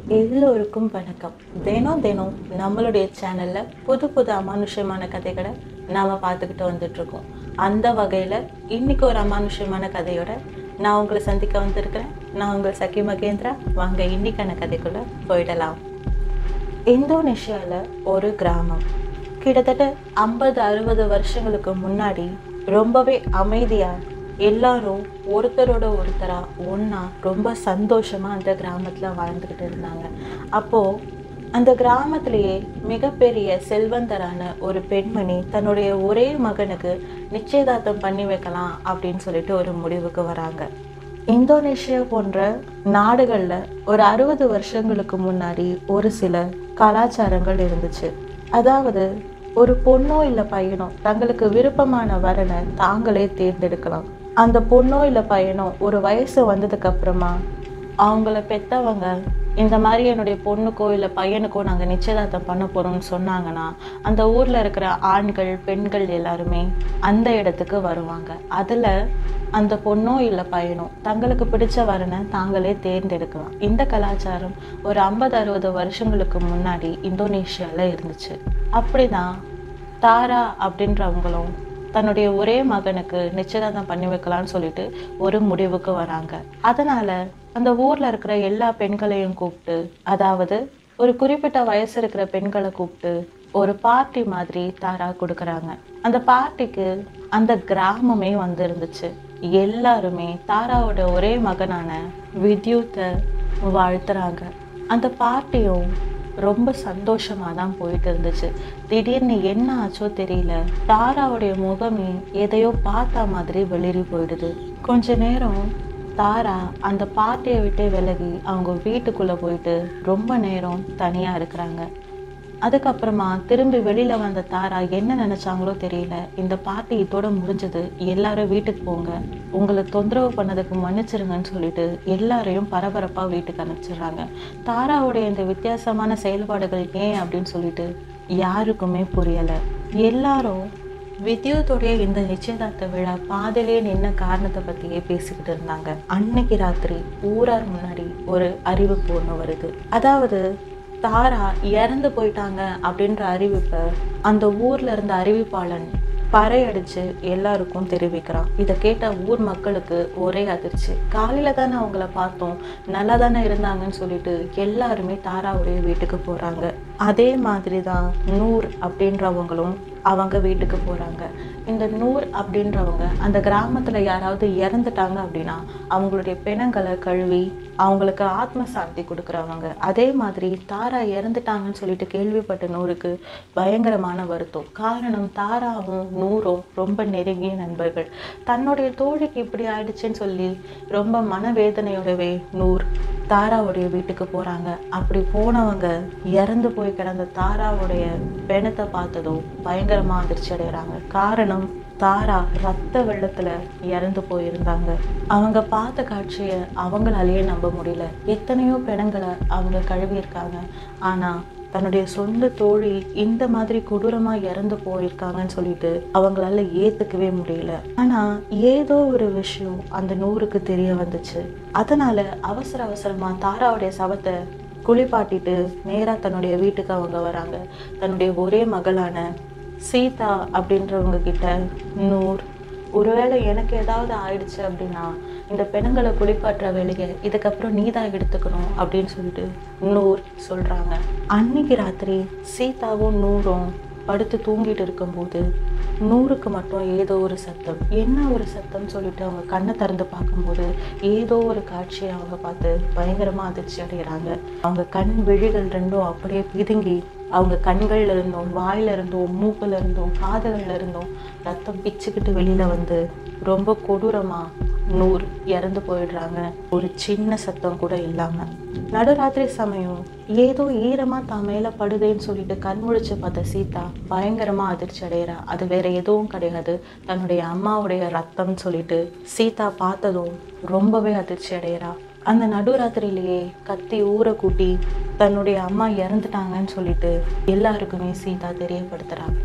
எல்லோருக்கும் வணக்கம் தினம் தினம் நம்மளுடைய சேனலில் புது புது அமானுஷ்யமான கதைகளை நாம் பார்த்துக்கிட்டு வந்துட்ருக்கோம் அந்த வகையில் இன்னைக்கு ஒரு அமானுஷ்யமான கதையோட நான் உங்களை சந்திக்க வந்திருக்கிறேன் நான் உங்கள் சகி மகேந்திரா வாங்க இன்னைக்கான கதைக்குள்ளே போயிடலாம் இந்தோனேஷியாவில் ஒரு கிராமம் கிட்டத்தட்ட ஐம்பது அறுபது வருஷங்களுக்கு முன்னாடி ரொம்பவே அமைதியாக எல்லாரும் ஒருத்தரோட ஒருத்தரா ஒன்றா ரொம்ப சந்தோஷமாக அந்த கிராமத்தில் வாழ்ந்துக்கிட்டு இருந்தாங்க அப்போது அந்த கிராமத்திலேயே மிகப்பெரிய செல்வந்தரான ஒரு பெண்மணி தன்னுடைய ஒரே மகனுக்கு நிச்சயதார்த்தம் பண்ணி வைக்கலாம் அப்படின்னு சொல்லிட்டு ஒரு முடிவுக்கு வராங்க இந்தோனேஷியா போன்ற நாடுகளில் ஒரு அறுபது வருஷங்களுக்கு முன்னாடி ஒரு சில கலாச்சாரங்கள் இருந்துச்சு அதாவது ஒரு பொண்ணோ இல்லை பையனோ தங்களுக்கு விருப்பமான வரனை தாங்களே தேர்ந்தெடுக்கலாம் அந்த பொண்ணோ இல்லை பையனோ ஒரு வயசு வந்ததுக்கு அப்புறமா அவங்கள பெற்றவங்க இந்த மாதிரி என்னுடைய பொண்ணுக்கோ இல்லை பையனுக்கோ நாங்கள் நிச்சயதார்த்தம் பண்ண போகிறோம்னு சொன்னாங்கன்னா அந்த ஊரில் இருக்கிற ஆண்கள் பெண்கள் எல்லாருமே அந்த இடத்துக்கு வருவாங்க அதில் அந்த பொண்ணோ இல்லை பையனோ தங்களுக்கு பிடிச்ச வரனை தாங்களே தேர்ந்தெடுக்கலாம் இந்த கலாச்சாரம் ஒரு ஐம்பது அறுபது வருஷங்களுக்கு முன்னாடி இந்தோனேஷியாவில் இருந்துச்சு அப்படிதான் தாரா அப்படின்றவங்களும் தன்னுடைய ஒரே மகனுக்கு நிச்சயதார்த்தம் பண்ணி வைக்கலாம்னு சொல்லிட்டு ஒரு முடிவுக்கு வராங்க அதனால அந்த ஊர்ல இருக்கிற எல்லா பெண்களையும் கூப்பிட்டு அதாவது ஒரு குறிப்பிட்ட வயசு இருக்கிற பெண்களை கூப்பிட்டு ஒரு பார்ட்டி மாதிரி தாரா கொடுக்குறாங்க அந்த பார்ட்டிக்கு அந்த கிராமமே வந்து இருந்துச்சு எல்லாருமே தாராவோட ஒரே மகனான வித்யுத்தை வாழ்த்துறாங்க அந்த பார்ட்டியும் ரொம்ப சந்தோஷமாக தான் போயிட்டு இருந்துச்சு திடீர்னு என்ன ஆச்சோ தெரியல தாராவுடைய முகமே எதையோ பார்த்த மாதிரி வெளிரி போயிடுது கொஞ்ச நேரம் தாரா அந்த பார்ட்டியை விட்டு விலகி அவங்க வீட்டுக்குள்ளே போயிட்டு ரொம்ப நேரம் தனியாக இருக்கிறாங்க அதுக்கப்புறமா திரும்பி வெளியில வந்த தாரா என்ன நினைச்சாங்களோ தெரியல இந்த பார்ட்டி இதோட முடிஞ்சது எல்லாரும் வீட்டுக்கு போங்க உங்களை தொந்தரவு பண்ணதுக்கு மன்னிச்சிருங்கன்னு சொல்லிட்டு எல்லாரையும் பரபரப்பா வீட்டுக்கு அனுப்பிச்சிடுறாங்க தாராவுடைய இந்த வித்தியாசமான செயல்பாடுகள் ஏன் அப்படின்னு சொல்லிட்டு யாருக்குமே புரியல எல்லாரும் வித்யுத்துடைய இந்த நிச்சயதார்த்த விழா பாதிலே நின்ன காரணத்தை பத்தியே பேசிக்கிட்டு இருந்தாங்க அன்னைக்கு ராத்திரி ஊரார் முன்னாடி ஒரு அறிவிப்பு ஒன்று வருது அதாவது தாரா இறந்து போயிட்டாங்க அப்படின்ற அறிவிப்பை அந்த ஊர்ல இருந்த அறிவிப்பாளன் பறையடிச்சு எல்லாருக்கும் தெரிவிக்கிறான் இதை கேட்ட ஊர் மக்களுக்கு ஒரே அதிர்ச்சி காலையில தானே அவங்கள பார்த்தோம் நல்லா தானே இருந்தாங்கன்னு சொல்லிட்டு எல்லாருமே தாராவுடைய வீட்டுக்கு போறாங்க அதே மாதிரி தான் நூர் அப்படின்றவங்களும் அவங்க வீட்டுக்கு போகிறாங்க இந்த நூர் அப்படின்றவங்க அந்த கிராமத்தில் யாராவது இறந்துட்டாங்க அப்படின்னா அவங்களுடைய பிணங்களை கழுவி அவங்களுக்கு ஆத்ம சாந்தி கொடுக்குறவங்க அதே மாதிரி தாரா இறந்துட்டாங்கன்னு சொல்லிட்டு கேள்விப்பட்ட நூறுக்கு பயங்கரமான வருத்தம் காரணம் தாராவும் நூறும் ரொம்ப நெருங்கிய நண்பர்கள் தன்னுடைய தோழிக்கு இப்படி ஆயிடுச்சுன்னு சொல்லி ரொம்ப மனவேதனையோடவே நூர் தாராவுடைய வீட்டுக்கு போறாங்க அப்படி போனவங்க இறந்து போய் கிடந்த தாராவுடைய பிணத்தை பார்த்ததும் பயங்கரமா அதிர்ச்சி அடைகிறாங்க காரணம் தாரா ரத்த வெள்ளத்துல இறந்து போயிருந்தாங்க அவங்க பார்த்த காட்சியை அவங்களாலேயே நம்ப முடியல எத்தனையோ பிணங்களை அவங்க கழுவியிருக்காங்க ஆனா தன்னுடைய சொந்த தோழி இந்த மாதிரி கொடூரமா இறந்து போயிருக்காங்கன்னு சொல்லிட்டு அவங்களால ஏத்துக்கவே முடியல ஆனா ஏதோ ஒரு விஷயம் அந்த நூறுக்கு தெரிய வந்துச்சு அதனால அவசர அவசரமா தாராவுடைய சவத்தை குளிப்பாட்டிட்டு நேரா தன்னுடைய வீட்டுக்கு அவங்க வராங்க தன்னுடைய ஒரே மகளான சீதா அப்படின்றவங்க கிட்ட நூர் ஒருவேளை எனக்கு ஏதாவது ஆயிடுச்சு அப்படின்னா இந்த பெண்களை குளிப்பாட்டுற வேலையை இதுக்கப்புறம் நீ தான் எடுத்துக்கணும் அப்படின்னு சொல்லிட்டு நூர் சொல்றாங்க அன்னைக்கு ராத்திரி சீதாவும் நூறும் படுத்து தூங்கிட்டு இருக்கும்போது நூறுக்கு மட்டும் ஏதோ ஒரு சத்தம் என்ன ஒரு சத்தம் சொல்லிட்டு அவங்க கண்ணை திறந்து பார்க்கும்போது ஏதோ ஒரு காட்சியை அவங்க பார்த்து பயங்கரமா அதிர்ச்சி அடைகிறாங்க அவங்க கண் விழிகள் ரெண்டும் அப்படியே பிதுங்கி அவங்க கண்கள்ல இருந்தும் வாயில இருந்தும் மூக்குல இருந்தும் காதுகள்ல இருந்தும் ரத்தம் பிச்சுக்கிட்டு வெளியில வந்து ரொம்ப கொடூரமா நூறு இறந்து போயிடுறாங்க ஒரு சின்ன சத்தம் கூட இல்லாம நடுராத்திரி சமயம் ஏதோ ஈரமா தான் மேல படுதேன்னு சொல்லிட்டு கண் முழிச்சு பார்த்த சீதா பயங்கரமா அதிர்ச்சி அடைகிறா அது வேற எதுவும் கிடையாது தன்னுடைய அம்மாவுடைய ரத்தம்னு சொல்லிட்டு சீதா பார்த்ததும் ரொம்பவே அதிர்ச்சி அடைகிறா அந்த நடுராத்திரியிலேயே கத்தி ஊரை கூட்டி தன்னுடைய அம்மா இறந்துட்டாங்கன்னு சொல்லிட்டு எல்லாருக்குமே சீதா தெரியப்படுத்துறா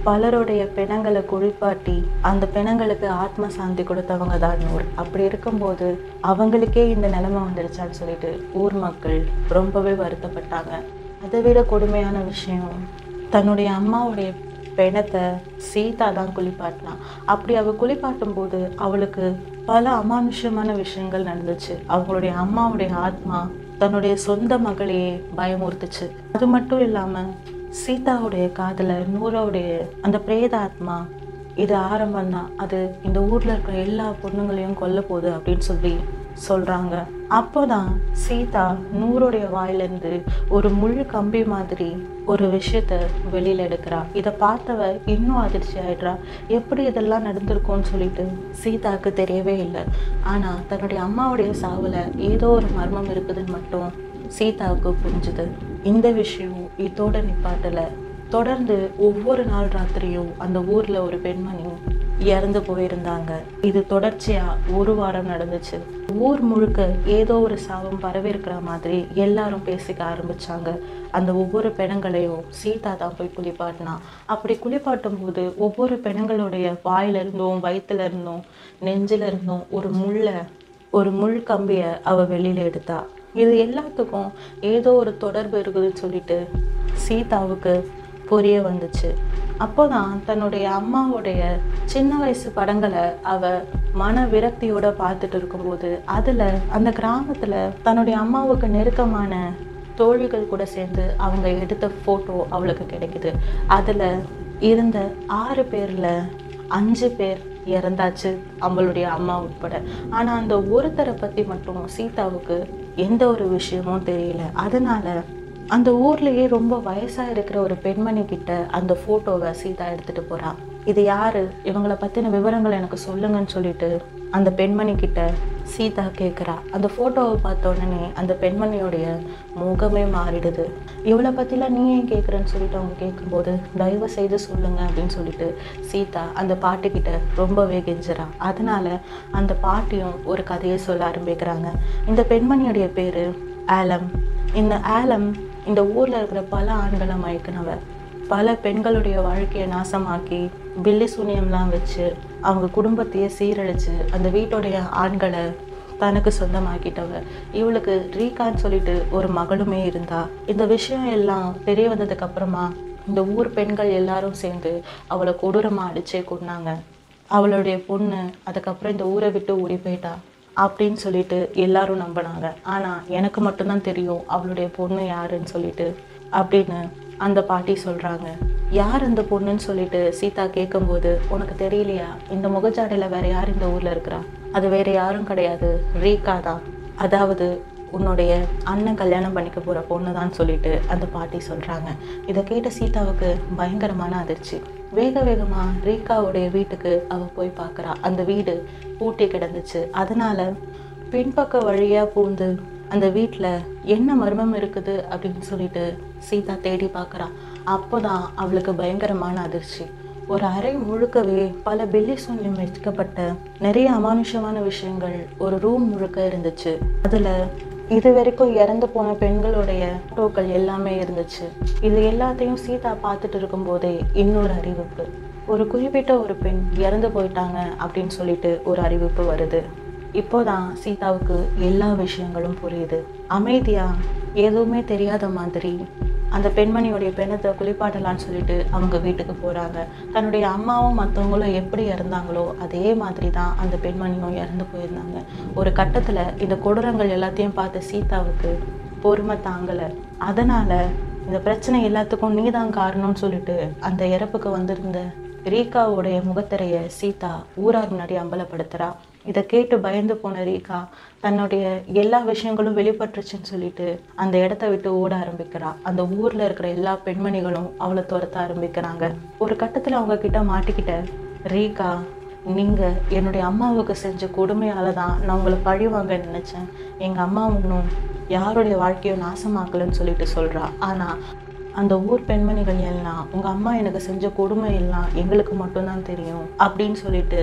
பலருடைய பிணங்களை குளிப்பாட்டி அந்த பிணங்களுக்கு ஆத்ம சாந்தி கொடுத்தவங்க தான் நூர் அப்படி இருக்கும்போது அவங்களுக்கே இந்த நிலைமை வந்துடுச்சான்னு சொல்லிட்டு ஊர் மக்கள் ரொம்பவே வருத்தப்பட்டாங்க அதை விட கொடுமையான விஷயம் தன்னுடைய அம்மாவுடைய பிணத்தை சீதா தான் குளிப்பாட்டினா அப்படி அவ குளிப்பாட்டும் போது அவளுக்கு பல அமானுஷ்யமான விஷயங்கள் நடந்துச்சு அவங்களுடைய அம்மாவுடைய ஆத்மா தன்னுடைய சொந்த மகளையே பயமுறுத்துச்சு அது மட்டும் இல்லாம சீதாவுடைய காதுல நூறோடைய அந்த பிரேத ஆத்மா இது ஆரம்பம் தான் அது இந்த ஊர்ல இருக்கிற எல்லா பொண்ணுங்களையும் கொல்ல போகுது அப்படின்னு சொல்லி சொல்றாங்க அப்போதான் சீதா நூறுடைய வாயிலிருந்து ஒரு முள் கம்பி மாதிரி ஒரு விஷயத்த வெளியில எடுக்கிறா இதை பார்த்தவ இன்னும் அதிர்ச்சி ஆயிடுறா எப்படி இதெல்லாம் நடந்திருக்கும்னு சொல்லிட்டு சீதாவுக்கு தெரியவே இல்லை ஆனா தன்னுடைய அம்மாவுடைய சாவுல ஏதோ ஒரு மர்மம் இருக்குதுன்னு மட்டும் சீதாவுக்கு புரிஞ்சுது இந்த விஷயம் இதோட நிப்பாட்டல தொடர்ந்து ஒவ்வொரு நாள் ராத்திரியும் அந்த ஊர்ல ஒரு பெண்மணி இறந்து போயிருந்தாங்க இது தொடர்ச்சியா ஒரு வாரம் நடந்துச்சு ஊர் முழுக்க ஏதோ ஒரு சாபம் பரவிருக்கிற மாதிரி எல்லாரும் பேசிக்க ஆரம்பிச்சாங்க அந்த ஒவ்வொரு பிணங்களையும் சீதா தான் போய் குளிப்பாட்டினா அப்படி குளிப்பாட்டும் போது ஒவ்வொரு பிணங்களுடைய வாயில இருந்தும் வயிற்றுல இருந்தும் நெஞ்சில இருந்தும் ஒரு முள்ள ஒரு முள் கம்பிய அவ வெளியில எடுத்தா இது எல்லாத்துக்கும் ஏதோ ஒரு தொடர்பு இருக்குதுன்னு சொல்லிட்டு சீதாவுக்கு புரிய வந்துச்சு அப்போதான் தன்னுடைய அம்மாவுடைய சின்ன வயசு படங்களை அவ மன விரக்தியோட பார்த்துட்டு இருக்கும்போது அதுல அந்த கிராமத்துல தன்னுடைய அம்மாவுக்கு நெருக்கமான தோழிகள் கூட சேர்ந்து அவங்க எடுத்த போட்டோ அவளுக்கு கிடைக்குது அதுல இருந்த ஆறு பேர்ல அஞ்சு பேர் இறந்தாச்சு அவங்களுடைய அம்மா உட்பட ஆனா அந்த ஒருத்தரை பத்தி மட்டும் சீதாவுக்கு எந்த ஒரு விஷயமும் தெரியல அதனால அந்த ஊர்லயே ரொம்ப வயசா இருக்கிற ஒரு பெண்மணி கிட்ட அந்த போட்டோவை சீதா எடுத்துட்டு போறா இது யாரு இவங்கள பத்தின விவரங்கள் எனக்கு சொல்லுங்கன்னு சொல்லிட்டு அந்த பெண்மணி கிட்ட சீதா கேட்குறா அந்த ஃபோட்டோவை பார்த்த உடனே அந்த பெண்மணியோடைய முகமே மாறிடுது இவளை பற்றிலாம் நீ ஏன் கேட்குறேன்னு சொல்லிட்டு அவங்க கேட்கும்போது தயவு செய்து சொல்லுங்க அப்படின்னு சொல்லிட்டு சீதா அந்த பாட்டிக்கிட்ட ரொம்பவே கெஞ்சுறா அதனால அந்த பாட்டியும் ஒரு கதையை சொல்ல ஆரம்பிக்கிறாங்க இந்த பெண்மணியுடைய பேர் ஆலம் இந்த ஆலம் இந்த ஊரில் இருக்கிற பல ஆண்களை மயக்கினவ பல பெண்களுடைய வாழ்க்கையை நாசமாக்கி பில்லி சூனியம்லாம் வச்சு அவங்க குடும்பத்தையே சீரழிச்சு அந்த வீட்டுடைய ஆண்களை தனக்கு சொந்தமாக்கிட்டவ இவளுக்கு ரீகான்னு சொல்லிட்டு ஒரு மகளுமே இருந்தா இந்த விஷயம் எல்லாம் தெரிய வந்ததுக்கு அப்புறமா இந்த ஊர் பெண்கள் எல்லாரும் சேர்ந்து அவளை கொடூரமா அடிச்சே கொண்டாங்க அவளுடைய பொண்ணு அதுக்கப்புறம் இந்த ஊரை விட்டு ஓடி போயிட்டா அப்படின்னு சொல்லிட்டு எல்லாரும் நம்பினாங்க ஆனா எனக்கு மட்டும்தான் தெரியும் அவளுடைய பொண்ணு யாருன்னு சொல்லிட்டு அப்படின்னு அந்த பாட்டி சொல்றாங்க யார் அந்த பொண்ணுன்னு சொல்லிட்டு சீதா கேட்கும்போது உனக்கு தெரியலையா இந்த முகஜாடையில வேற யார் இந்த ஊர்ல இருக்கிறா அது வேற யாரும் கிடையாது ரீகா தான் அதாவது உன்னுடைய அண்ணன் கல்யாணம் பண்ணிக்க போற பொண்ணு தான் சொல்லிட்டு அந்த பாட்டி சொல்றாங்க இதை கேட்ட சீதாவுக்கு பயங்கரமான அதிர்ச்சி வேக வேகமா ரீகாவுடைய வீட்டுக்கு அவ போய் பார்க்கறா அந்த வீடு பூட்டி கிடந்துச்சு அதனால பின்பக்க வழியா பூந்து அந்த வீட்டில் என்ன மர்மம் இருக்குது அப்படின்னு சொல்லிட்டு சீதா தேடி பார்க்கறா அப்போதான் அவளுக்கு பயங்கரமான அதிர்ச்சி ஒரு அறை முழுக்கவே பல பெல்லி சூன்யம் வைக்கப்பட்ட நிறைய அமானுஷமான விஷயங்கள் ஒரு ரூம் முழுக்க இருந்துச்சு அதுல இது வரைக்கும் இறந்து போன பெண்களுடைய போட்டோக்கள் எல்லாமே இருந்துச்சு இது எல்லாத்தையும் சீதா பார்த்துட்டு இருக்கும்போதே இன்னொரு அறிவிப்பு ஒரு குறிப்பிட்ட ஒரு பெண் இறந்து போயிட்டாங்க அப்படின்னு சொல்லிட்டு ஒரு அறிவிப்பு வருது இப்போதான் சீதாவுக்கு எல்லா விஷயங்களும் புரியுது அமைதியா எதுவுமே தெரியாத மாதிரி அந்த பெண்மணியுடைய பெண்ணத்தை குளிப்பாட்டலான்னு சொல்லிட்டு அவங்க வீட்டுக்கு போறாங்க தன்னுடைய அம்மாவும் மற்றவங்களும் எப்படி இறந்தாங்களோ அதே மாதிரி தான் அந்த பெண்மணியும் இறந்து போயிருந்தாங்க ஒரு கட்டத்துல இந்த கொடூரங்கள் எல்லாத்தையும் பார்த்த சீதாவுக்கு பொறுமை தாங்கல அதனால இந்த பிரச்சனை எல்லாத்துக்கும் நீதான் காரணம்னு சொல்லிட்டு அந்த இறப்புக்கு வந்திருந்த ரீகாவுடைய முகத்திரைய சீதா ஊரார் முன்னாடி அம்பலப்படுத்துறா இதை கேட்டு பயந்து போன ரீகா தன்னுடைய எல்லா விஷயங்களும் வெளிப்பட்டுருச்சுன்னு சொல்லிட்டு அந்த இடத்த விட்டு ஓட ஆரம்பிக்கிறா அந்த ஊர்ல இருக்கிற எல்லா பெண்மணிகளும் அவளை துரத்த ஆரம்பிக்கிறாங்க ஒரு கட்டத்துல அவங்க கிட்ட மாட்டிக்கிட்ட ரீகா நீங்க என்னுடைய அம்மாவுக்கு செஞ்ச கொடுமையால தான் நான் உங்களை பழி வாங்க நினைச்சேன் எங்க அம்மா ஒன்றும் யாருடைய வாழ்க்கையும் நாசமாக்கலன்னு சொல்லிட்டு சொல்றா ஆனா அந்த ஊர் பெண்மணிகள் எல்லாம் உங்க அம்மா எனக்கு செஞ்ச கொடுமை எல்லாம் எங்களுக்கு மட்டும்தான் தெரியும் அப்படின்னு சொல்லிட்டு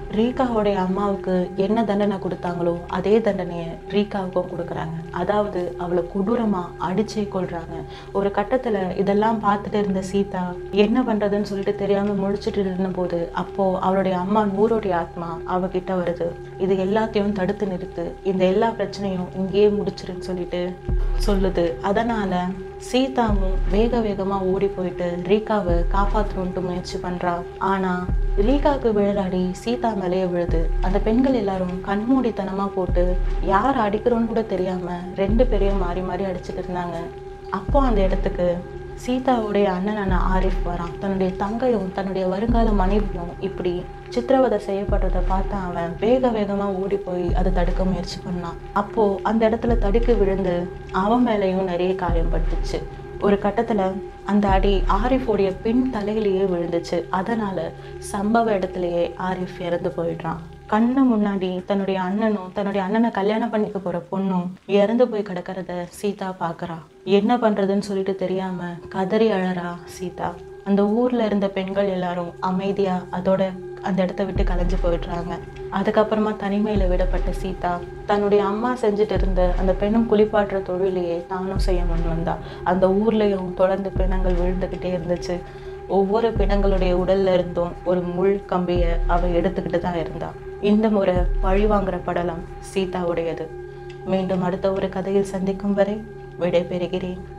ரீகாவுடைய அம்மாவுக்கு என்ன தண்டனை கொடுத்தாங்களோ அதே தண்டனையை ரீகாவுக்கும் கொடுக்குறாங்க அதாவது அவளை கொடூரமா அடிச்சே கொள்றாங்க ஒரு கட்டத்துல இதெல்லாம் பார்த்துட்டு இருந்த சீதா என்ன பண்றதுன்னு சொல்லிட்டு தெரியாம முழிச்சிட்டு இருந்த போது அப்போ அவளுடைய அம்மா நூறுடைய ஆத்மா அவகிட்ட வருது இது எல்லாத்தையும் தடுத்து நிறுத்து இந்த எல்லா பிரச்சனையும் இங்கேயே முடிச்சிருன்னு சொல்லிட்டு சொல்லுது அதனால சீதாவும் வேக வேகமா ஓடி போயிட்டு ரீகாவை காப்பாற்றணுன்ட்டு முயற்சி பண்றா ஆனா ரீகாவுக்கு விழலாடி சீதா மேலேயே விழுது அந்த பெண்கள் எல்லாரும் கண்மூடித்தனமா போட்டு யார் அடிக்கிறோன்னு கூட தெரியாம ரெண்டு பேரையும் மாறி மாறி அடிச்சுட்டு இருந்தாங்க அப்போ அந்த இடத்துக்கு சீதாவுடைய அண்ணனான ஆரிஃப் வரான் தன்னுடைய தங்கையும் தன்னுடைய வருங்கால மனைவியும் இப்படி சித்திரவதை செய்யப்படுறத பார்த்து அவன் வேக வேகமா ஓடி போய் அதை தடுக்க முயற்சி பண்ணான் அப்போ அந்த இடத்துல தடுக்கி விழுந்து அவன் மேலேயும் நிறைய காயம் பட்டுச்சு ஒரு கட்டத்துல அந்த அடி ஆரிஃபோடைய பின் தலையிலேயே விழுந்துச்சு அதனால சம்பவ இடத்துலயே ஆரிஃப் இறந்து போயிடுறான் கண்ணு முன்னாடி தன்னுடைய அண்ணனும் தன்னுடைய அண்ணனை கல்யாணம் பண்ணிக்க போற பொண்ணும் இறந்து போய் கிடக்கிறத சீதா பார்க்கறா என்ன பண்றதுன்னு சொல்லிட்டு தெரியாம கதறி அழறா சீதா அந்த ஊர்ல இருந்த பெண்கள் எல்லாரும் அமைதியா அதோட அந்த இடத்த விட்டு கலைஞ்சு போயிடுறாங்க அதுக்கப்புறமா தனிமையில விடப்பட்ட சீதா தன்னுடைய அம்மா செஞ்சுட்டு இருந்த அந்த பெண்ணும் குளிப்பாட்டுற தொழிலையே தானும் செய்ய முன் வந்தா அந்த ஊர்லயும் தொடர்ந்து பிணங்கள் விழுந்துகிட்டே இருந்துச்சு ஒவ்வொரு பிணங்களுடைய உடல்ல இருந்தும் ஒரு முள் கம்பிய அவ எடுத்துக்கிட்டு தான் இருந்தா இந்த முறை பழி வாங்குற படலம் சீதாவுடையது மீண்டும் அடுத்த ஒரு கதையில் சந்திக்கும் வரை விடை பெறுகிறேன்